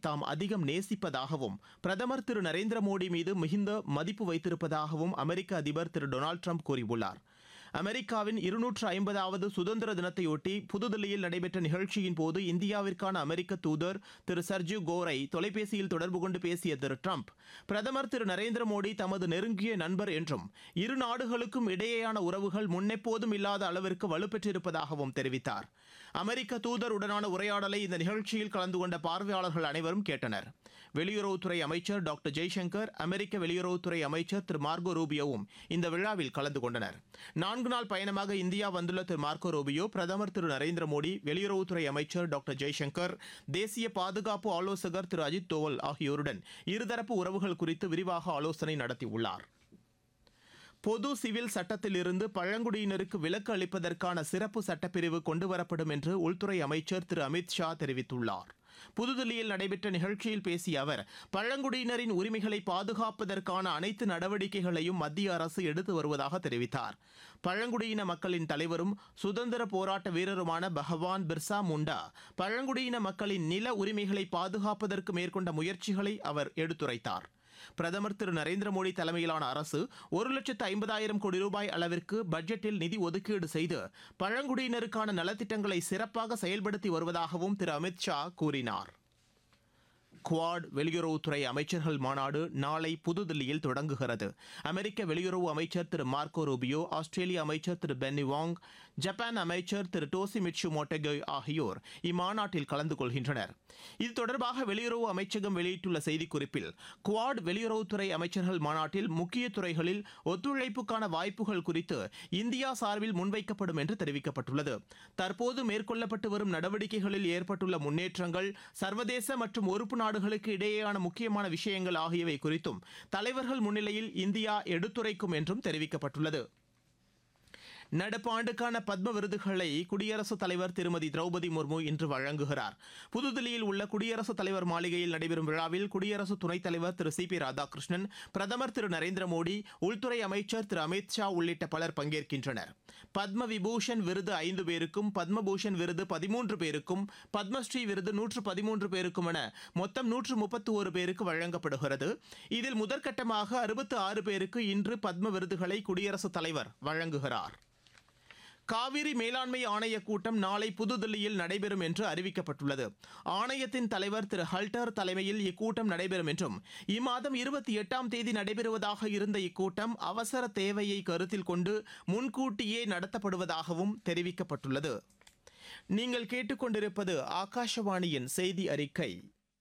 தாம் அதிகம் நேசிப்பதாகவும் பிரதமர் திரு நரேந்திர மோடி மீது மிகுந்த மதிப்பு வைத்திருப்பதாகவும் அமெரிக்க அதிபர் திரு டொனால்டு ட்ரம்ப் கூறியுள்ளார் அமெரிக்காவின் இருநூற்று ஐம்பதாவது சுதந்திர தினத்தையொட்டி புதுதில்லியில் நடைபெற்ற நிகழ்ச்சியின் போது இந்தியாவிற்கான அமெரிக்க தூதர் திரு சர்ஜிவ் கோரை தொலைபேசியில் தொடர்பு கொண்டு பேசிய திரு ட்ரம்ப் பிரதமர் திரு நரேந்திர மோடி தமது நெருங்கிய நண்பர் என்றும் இரு நாடுகளுக்கும் இடையேயான உறவுகள் முன்னெப்போதும் இல்லாத அளவிற்கு வலுப்பெற்றிருப்பதாகவும் தெரிவித்தார் அமெரிக்க தூதருடனான உரையாடலை இந்த நிகழ்ச்சியில் கலந்து கொண்ட பார்வையாளர்கள் அனைவரும் கேட்டனர் வெளியுறவுத்துறை அமைச்சர் டாக்டர் ஜெய்சங்கர் அமெரிக்க வெளியுறவுத்துறை அமைச்சர் திரு மார்கோ ரூபியோவும் இந்த விழாவில் கலந்து கொண்டனர் நான்கு நாள் பயணமாக இந்தியா வந்துள்ள திரு மார்கோ ரூபியோ பிரதமர் திரு நரேந்திர மோடி வெளியுறவுத்துறை அமைச்சர் டாக்டர் ஜெய்சங்கர் தேசிய பாதுகாப்பு ஆலோசகர் திரு அஜித் தோவல் ஆகியோருடன் இருதரப்பு உறவுகள் குறித்து விரிவாக ஆலோசனை நடத்தியுள்ளார் பொது சிவில் சட்டத்திலிருந்து பழங்குடியினருக்கு விலக்கு அளிப்பதற்கான சிறப்பு சட்டப்பிரிவு கொண்டுவரப்படும் என்று உள்துறை அமைச்சர் திரு அமித் ஷா தெரிவித்துள்ளார் புதுதில்லியில் நடைபெற்ற நிகழ்ச்சியில் பேசிய அவர் பழங்குடியினரின் உரிமைகளை பாதுகாப்பதற்கான அனைத்து நடவடிக்கைகளையும் மத்திய அரசு எடுத்து வருவதாக தெரிவித்தார் பழங்குடியின மக்களின் தலைவரும் சுதந்திர போராட்ட வீரருமான பகவான் பிர்சா முண்டா பழங்குடியின மக்களின் நில உரிமைகளை பாதுகாப்பதற்கு மேற்கொண்ட முயற்சிகளை அவர் எடுத்துரைத்தார் பிரதமர் திரு நரேந்திர மோடி தலைமையிலான அரசு ஒரு லட்சத்து ஐம்பதாயிரம் கோடி ரூபாய் அளவிற்கு பட்ஜெட்டில் நிதி ஒதுக்கீடு செய்து பழங்குடியினருக்கான நலத்திட்டங்களை சிறப்பாக செயல்படுத்தி வருவதாகவும் திரு அமித் ஷா கூறினார் குவாட் வெளியுறவுத்துறை அமைச்சர்கள் மாநாடு நாளை புதுதில்லியில் தொடங்குகிறது அமெரிக்க வெளியுறவு அமைச்சர் திரு மார்க்கோ ரூபியோ ஆஸ்திரேலிய அமைச்சர் திரு பென்னி வாங் ஜப்பான் அமைச்சர் திரு டோசி மிட்சு மோட்டெகே ஆகியோர் இம்மாநாட்டில் கலந்து கொள்கின்றனர் இது தொடர்பாக வெளியுறவு அமைச்சகம் வெளியிட்டுள்ள செய்திக்குறிப்பில் குவாட் வெளியுறவுத்துறை அமைச்சர்கள் மாநாட்டில் முக்கிய துறைகளில் ஒத்துழைப்புக்கான வாய்ப்புகள் குறித்து இந்தியா சார்பில் முன்வைக்கப்படும் என்று தெரிவிக்கப்பட்டுள்ளது தற்போது மேற்கொள்ளப்பட்டு வரும் நடவடிக்கைகளில் ஏற்பட்டுள்ள முன்னேற்றங்கள் சர்வதேச மற்றும் உறுப்பு நாடுகளுக்கு இடையேயான முக்கியமான விஷயங்கள் ஆகியவை குறித்தும் தலைவர்கள் முன்னிலையில் இந்தியா எடுத்துரைக்கும் என்றும் தெரிவிக்கப்பட்டுள்ளது நடப்பாண்டுக்கான பத்ம விருதுகளை குடியரசுத் தலைவர் திருமதி திரௌபதி முர்மு இன்று வழங்குகிறார் புதுதில்லியில் உள்ள குடியரசுத் தலைவர் மாளிகையில் நடைபெறும் விழாவில் குடியரசு துணைத் தலைவர் திரு சி பி ராதாகிருஷ்ணன் பிரதமர் திரு நரேந்திர மோடி உள்துறை அமைச்சர் திரு அமித் ஷா உள்ளிட்ட பலர் பங்கேற்கின்றனர் பத்ம விபூஷன் விருது ஐந்து பேருக்கும் பத்மபூஷன் விருது பதிமூன்று பேருக்கும் பத்மஸ்ரீ விருது நூற்று பதிமூன்று பேருக்கும் என மொத்தம் நூற்று முப்பத்து ஒரு பேருக்கு வழங்கப்படுகிறது இதில் முதற்கட்டமாக அறுபத்து ஆறு பேருக்கு இன்று பத்ம விருதுகளை குடியரசுத் தலைவர் வழங்குகிறார் காவிரி மேலாண்மை ஆணைய கூட்டம் நாளை புதுதில்லியில் நடைபெறும் என்று அறிவிக்கப்பட்டுள்ளது ஆணையத்தின் தலைவர் திரு ஹல்டர் தலைமையில் இக்கூட்டம் நடைபெறும் என்றும் இம்மாதம் இருபத்தி எட்டாம் தேதி நடைபெறுவதாக இருந்த இக்கூட்டம் அவசர தேவையை கருத்தில் கொண்டு முன்கூட்டியே நடத்தப்படுவதாகவும் தெரிவிக்கப்பட்டுள்ளது நீங்கள் கேட்டுக்கொண்டிருப்பது ஆகாஷவாணியின் செய்தி அறிக்கை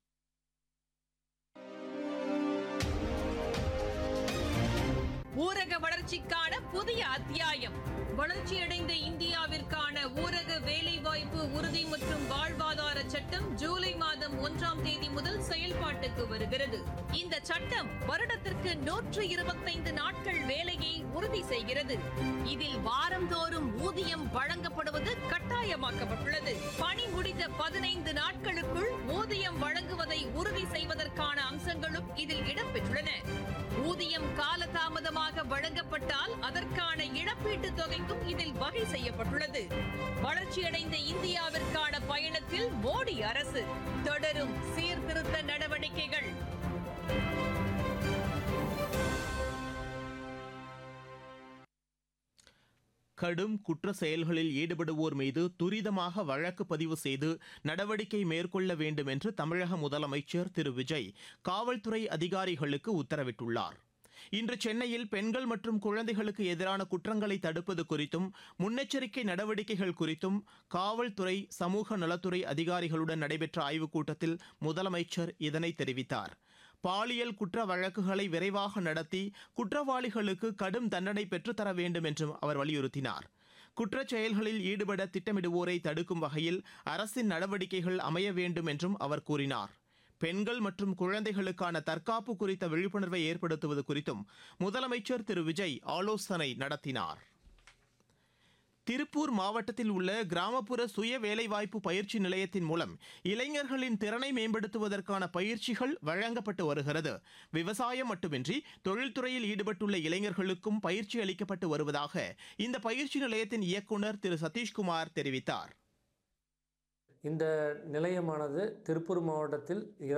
ஊரக வளர்ச்சிக்கான புதிய அத்தியாயம் வளர்ச்சியடைந்த இந்தியாவிற்கான ஊரக வேலைவாய்ப்பு உறுதி மற்றும் வாழ்வாதார சட்டம் ஜூலை மாதம் ஒன்றாம் தேதி முதல் செயல்பாட்டுக்கு வருகிறது இந்த சட்டம் வருடத்திற்கு நூற்று இருபத்தைந்து நாட்கள் வேலையை உறுதி செய்கிறது இதில் வாரந்தோறும் ஊதியம் வழங்கப்படுவது கட்டாயமாக்கப்பட்டுள்ளது பணி முடிந்த பதினைந்து நாட்களுக்குள் ஊதியம் வழங்குவதை உறுதி செய்வதற்கான அம்சங்களும் இதில் இடம்பெற்றுள்ளன ஊதியம் காலதாமதமாக வழங்கப்பட்டால் அதற்கான இழப்பீட்டுத் தொகைக்கும் இதில் வகை செய்யப்பட்டுள்ளது வளர்ச்சியடைந்த இந்தியாவிற்கான பயணத்தில் மோடி அரசு தொடரும் சீர்திருத்த நடவடிக்கைகள் கடும் குற்ற செயல்களில் ஈடுபடுவோர் மீது துரிதமாக வழக்கு பதிவு செய்து நடவடிக்கை மேற்கொள்ள வேண்டும் என்று தமிழக முதலமைச்சர் திரு விஜய் காவல்துறை அதிகாரிகளுக்கு உத்தரவிட்டுள்ளார் இன்று சென்னையில் பெண்கள் மற்றும் குழந்தைகளுக்கு எதிரான குற்றங்களை தடுப்பது குறித்தும் முன்னெச்சரிக்கை நடவடிக்கைகள் குறித்தும் காவல்துறை சமூக நலத்துறை அதிகாரிகளுடன் நடைபெற்ற ஆய்வுக் கூட்டத்தில் முதலமைச்சர் இதனை தெரிவித்தார் பாலியல் குற்ற வழக்குகளை விரைவாக நடத்தி குற்றவாளிகளுக்கு கடும் தண்டனை பெற்றுத்தர வேண்டும் என்றும் அவர் வலியுறுத்தினார் குற்றச் செயல்களில் ஈடுபட திட்டமிடுவோரை தடுக்கும் வகையில் அரசின் நடவடிக்கைகள் அமைய வேண்டும் என்றும் அவர் கூறினார் பெண்கள் மற்றும் குழந்தைகளுக்கான தற்காப்பு குறித்த விழிப்புணர்வை ஏற்படுத்துவது குறித்தும் முதலமைச்சர் திரு விஜய் ஆலோசனை நடத்தினார் திருப்பூர் மாவட்டத்தில் உள்ள கிராமப்புற சுய வேலைவாய்ப்பு பயிற்சி நிலையத்தின் மூலம் இளைஞர்களின் திறனை மேம்படுத்துவதற்கான பயிற்சிகள் வழங்கப்பட்டு வருகிறது விவசாயம் மட்டுமின்றி தொழில்துறையில் ஈடுபட்டுள்ள இளைஞர்களுக்கும் பயிற்சி அளிக்கப்பட்டு வருவதாக இந்த பயிற்சி நிலையத்தின் இயக்குநர் திரு சதீஷ்குமார் தெரிவித்தார் இந்த நிலையமானது திருப்பூர் மாவட்டத்தில்